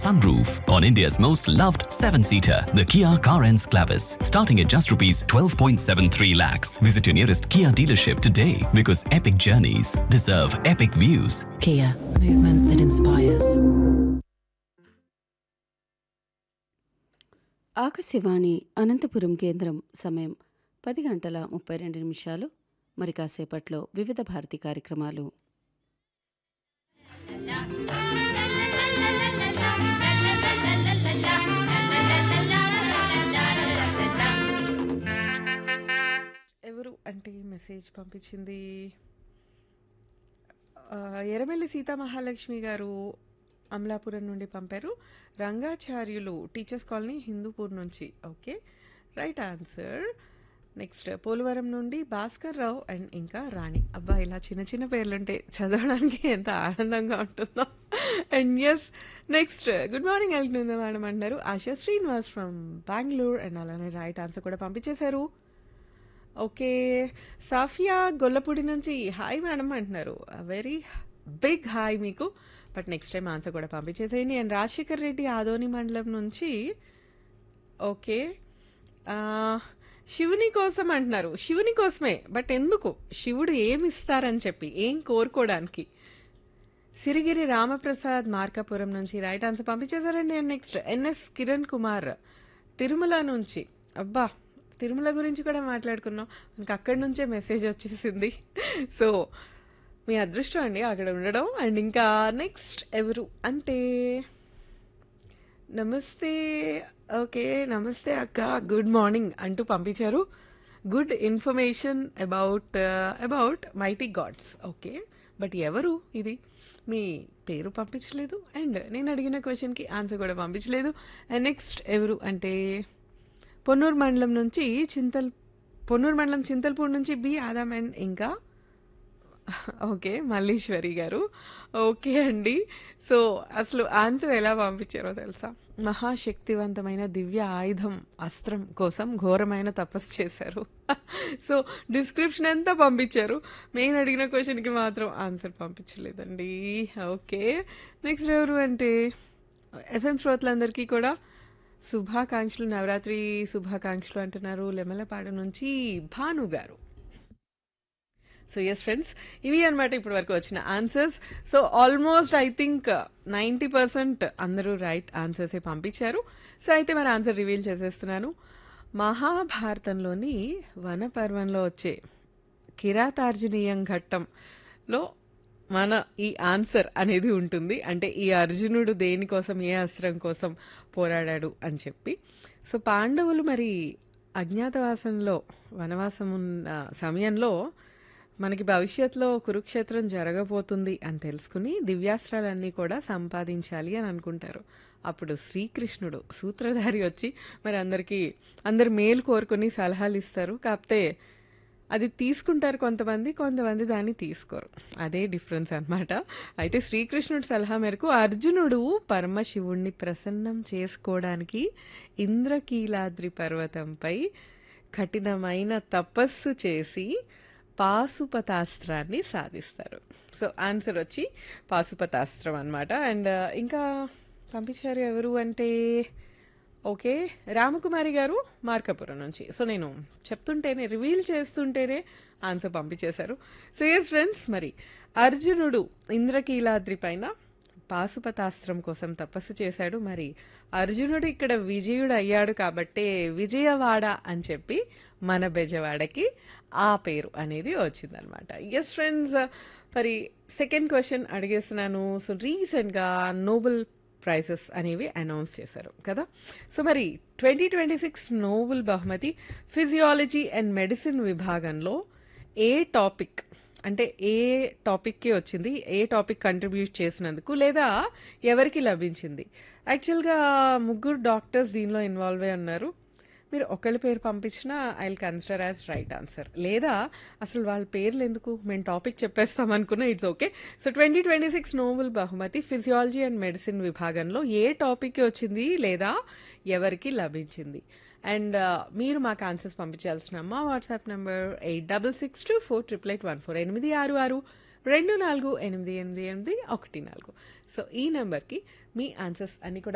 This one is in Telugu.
sunroof on India's most loved seven-seater, the Kia Carens Clavis, starting at just rupees 12.73 lakhs. Visit your nearest Kia dealership today because epic journeys deserve epic views. Kia, movement that inspires. Akashvani Anantapuram కేంద్రం సమయం పది గంటల ముప్పై రెండు నిమిషాలు మరి కాసేపట్లో వివిధ భారతి కార్యక్రమాలు ఎవరు అంటే మెసేజ్ పంపించింది ఆ, ఎర్రమెల్లి సీతామహాలక్ష్మి గారు అమలాపురం నుండి పంపారు రంగాచార్యులు టీచర్స్ కాలనీ హిందూపూర్ నుంచి okay right answer next Polavaram నుండి భాస్కర్ రావు అండ్ ఇంకా రాణి అబ్బా ఇలా చిన్న చిన్న పేర్లుంటే చదవడానికి ఎంత ఆనందంగా ఉంటుందో and yes next good morning వెళ్తుంది మేడం అంటారు ఆశా శ్రీనివాస్ ఫ్రమ్ బెంగళూరు అండ్ అలానే రైట్ ఆన్సర్ కూడా పంపించేశారు ఓకే సాఫియా గొల్లపూడి నుంచి హాయ్ మేడం అంటున్నారు వెరీ బిగ్ హాయ్ మీకు బట్ నెక్స్ట్ టైం ఆన్సర్ కూడా పంపించేసేయండి అండ్ రాజశేఖర్ రెడ్డి ఆదోని మండలం నుంచి ఓకే ఆ, శివుని కోసం అంటున్నారు శివుని కోసమే బట్ ఎందుకు శివుడు ఏమి ఇస్తారని చెప్పి ఏం కోరుకోవడానికి సిరిగిరి రామప్రసాద్ మార్కాపురం నుంచి రైట్ ఆన్సర్ పంపించేశారండి and next N S Kiran Kumar Tirumala నుంచి అబ్బా తిరుమల గురించి కూడా మాట్లాడుకున్నాం మనకి అక్కడి నుంచే మెసేజ్ వచ్చేసింది సో మీ అదృష్టం అండి అక్కడ ఉండడం అండ్ ఇంకా నెక్స్ట్ ఎవరు అంటే నమస్తే ఓకే నమస్తే అక్క గుడ్ మార్నింగ్ అంటూ పంపించారు good information about about mighty gods okay but ఎవరు ఇది మీ పేరు పంపించలేదు అండ్ నేను అడిగిన క్వశ్చన్కి ఆన్సర్ కూడా పంపించలేదు అండ్ నెక్స్ట్ ఎవరు అంటే పొన్నూరు మండలం నుంచి చింతల్ పొన్నూరు మండలం చింతల్పూర్ నుంచి బి ఆదాం అండ్ ఇంకా ఓకే మల్లీశ్వరి గారు ఓకే అండి సో అసలు ఆన్సర్ ఎలా పంపించారో తెలుసా మహాశక్తివంతమైన దివ్య ఆయుధం అస్త్రం కోసం ఘోరమైన తపస్సు చేశారు సో డిస్క్రిప్షన్ ఎంత పంపించారు నేను అడిగిన క్వశ్చన్కి మాత్రం ఆన్సర్ పంపించలేదండి ఓకే నెక్స్ట్ ఎవరు అంటే ఎఫ్ఎం శ్రోతలందరికీ కూడా శుభాకాంక్షలు నవరాత్రి శుభాకాంక్షలు అంటున్నారు లెమలపాడు నుంచి భాను గారు సో ఎస్ ఫ్రెండ్స్ ఇవి అనమాట ఇప్పటి వరకు వచ్చిన answers so almost I think ninety percent అందరూ రైట్ ఆన్సర్సే పంపించారు సో అయితే మరి ఆన్సర్ రివీల్ చేసేస్తున్నాను మహాభారతంలోని వనపర్వంలో వచ్చే కిరాతార్జునీయం ఘట్టంలో మన ఈ ఆన్సర్ అనేది ఉంటుంది అంటే ఈ అర్జునుడు దేనికోసం ఏ అస్త్రం కోసం పోరాడాడు అని చెప్పి సో పాండవులు మరి అజ్ఞాతవాసంలో వనవాసం ఉన్న సమయంలో మనకి భవిష్యత్తులో కురుక్షేత్రం జరగబోతుంది అని తెలుసుకుని దివ్యాస్త్రాలన్నీ కూడా సంపాదించాలి అని అనుకుంటారు అప్పుడు శ్రీకృష్ణుడు సూత్రధారి వచ్చి మరి అందరికీ అందరు మేలు కోరుకొని సలహాలు ఇస్తారు కాకపోతే అది తీసుకుంటారు కొంతమంది కొంతమంది దాన్ని తీసుకోరు అదే డిఫరెన్స్ అన్నమాట అయితే శ్రీకృష్ణుడి సలహా మేరకు అర్జునుడు పరమశివుణ్ణి ప్రసన్నం చేసుకోవడానికి ఇంద్రకీలాద్రి పర్వతంపై కఠినమైన తపస్సు చేసి పాశుపతాస్త్రాన్ని సాధిస్తారు సో ఆన్సర్ వచ్చి పాశుపతాస్త్రం అనమాట అండ్ ఇంకా పంపించారు ఎవరు అంటే ఓకే రామకుమారి గారు మార్కాపురం నుంచి సో నేను చెప్తుంటేనే రివీల్ చేస్తుంటేనే ఆన్సర్ పంపించేశారు సో ఎస్ ఫ్రెండ్స్ మరి అర్జునుడు ఇంద్రకీలాద్రి పైన పాశుపతాస్త్రం కోసం తపస్సు చేశాడు మరి అర్జునుడు ఇక్కడ విజయుడు అయ్యాడు కాబట్టే విజయవాడ అని చెప్పి మన బెజవాడకి ఆ పేరు అనేది వచ్చిందనమాట ఎస్ ఫ్రెండ్స్ మరి సెకండ్ క్వశ్చన్ అడిగేస్తున్నాను సో రీసెంట్గా నోబెల్ ప్రైజెస్ అనేవి అనౌన్స్ చేశారు కదా సో మరి ట్వంటీ ట్వంటీ సిక్స్ నోబెల్ బహుమతి ఫిజియాలజీ అండ్ మెడిసిన్ విభాగంలో ఏ టాపిక్ అంటే ఏ టాపిక్కి వచ్చింది ఏ టాపిక్ కంట్రిబ్యూట్ చేసినందుకు లేదా ఎవరికి లభించింది యాక్చువల్గా ముగ్గురు డాక్టర్స్ దీనిలో ఇన్వాల్వ్ అయి ఉన్నారు మీరు ఒకళ్ళ పేరు పంపించినా I will consider as right answer లేదా అసలు వాళ్ళ పేర్లు ఎందుకు మేము టాపిక్ చెప్పేస్తాం అనుకున్నా it's okay so twenty twenty six Nobel బహుమతి ఫిజియాలజీ అండ్ మెడిసిన్ విభాగంలో ఏ టాపిక్కి వచ్చింది లేదా ఎవరికి లభించింది అండ్ మీరు మాకు ఆన్సర్స్ పంపించాల్సిన మా WhatsApp number eight double six two four triple eight one four ఎనిమిది ఆరు ఆరు రెండు నాలుగు ఎనిమిది ఎనిమిది ఎనిమిది ఒకటి నాలుగు సో ఈ నెంబర్కి మీ ఆన్సర్స్ అన్ని కూడా